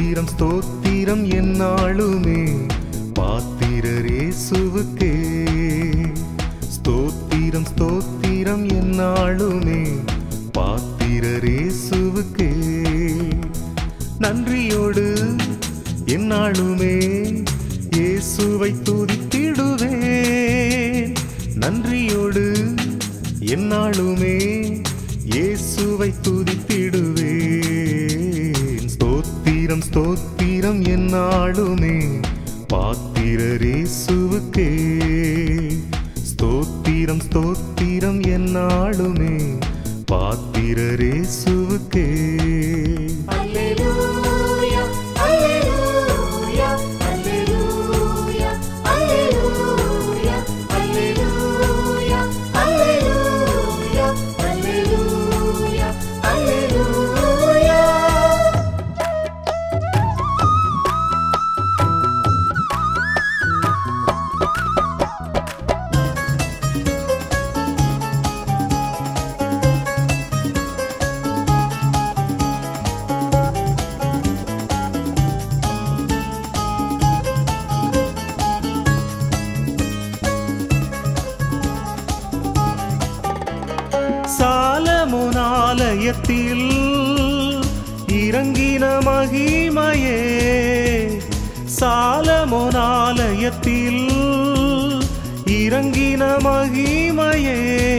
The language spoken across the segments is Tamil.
ஸ்தோத்திரம் ஸ்தோத்திரம் என்னாலுமே பாத்திரரேசுவுக்கே ஸ்தோத்திரம் ஸ்தோத்திரம் என்னாலுமே பாத்திரரேசுவுக்கே நன்றியோடு என்னாலுமே இயேசுவை துதித்திடுவேன் நன்றியோடு என்னாலுமே இயேசுவை துதித்திடுவேன் ஸ்தோத்திரம் ஸ்தோத்திரம் என்னாலுமே பாத்திரரேசுவுக்கே ஸ்தோத்திரம் ஸ்தோத்திரம் என்னாலுமே பாத்திரரேசுவுக்கே Alleluia, alleluia, alleluia, alleluia, alleluia, alleluia, alleluia, alleluia. சாலமுனாலயத்தில் இறங்கின மகிமையே சாலமுனாலயத்தில் இறங்கின மகிமையே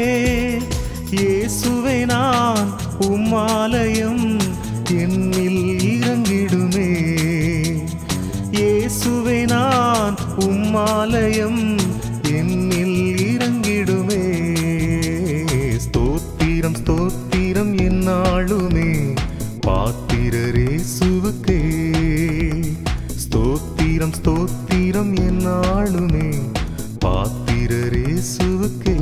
இயேசுவே நான் உம்மாலயம் என்னில் இறங்கிடுமே இயேசுவே நான் உம்மாலயம் என்னில் இறங்கிடுமே ஸ்தோத்திரம் ஸ்தோத்திரம் என்னாலுமே பாத்திரரேசுவுக்கே ஸ்தோத்திரம் ஸ்தோத்திரம் என்னாலுமே பாத்திரரேசுவுக்கே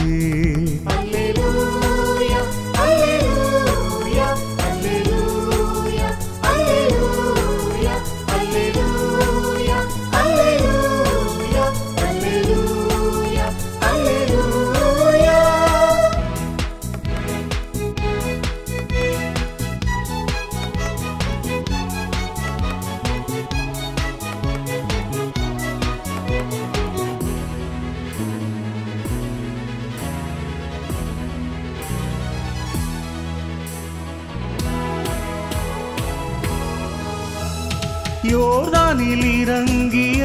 Alleluia, alleluia, alleluia, alleluia, alleluia, alleluia, alleluia, alleluia. யோர்தானில் இறங்கிய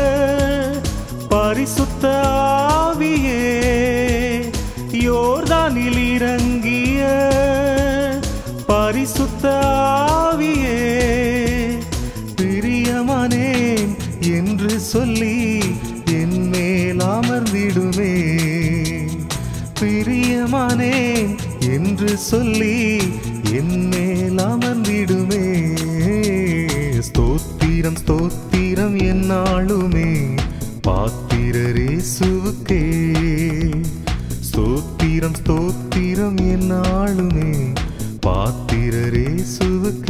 பரிசுத்த ஆவியே யோர்தானில் இறங்கிய பரிசுத்த ஆவியே பிரியமானேன் என்று சொல்லி என் மேல் அமர்ந்திடுமே பிரியமானேன் என்று சொல்லி என் மேல் அமர்ந்திடுமே ஸ்தோத்திரம் ஸ்தோத்திரம் என்னாலுமே பாத்திரரேசுவுக்கே ஸ்தோத்திரம் ஸ்தோத்திரம் என்னாலுமே பாத்திரரேசுவுக்கே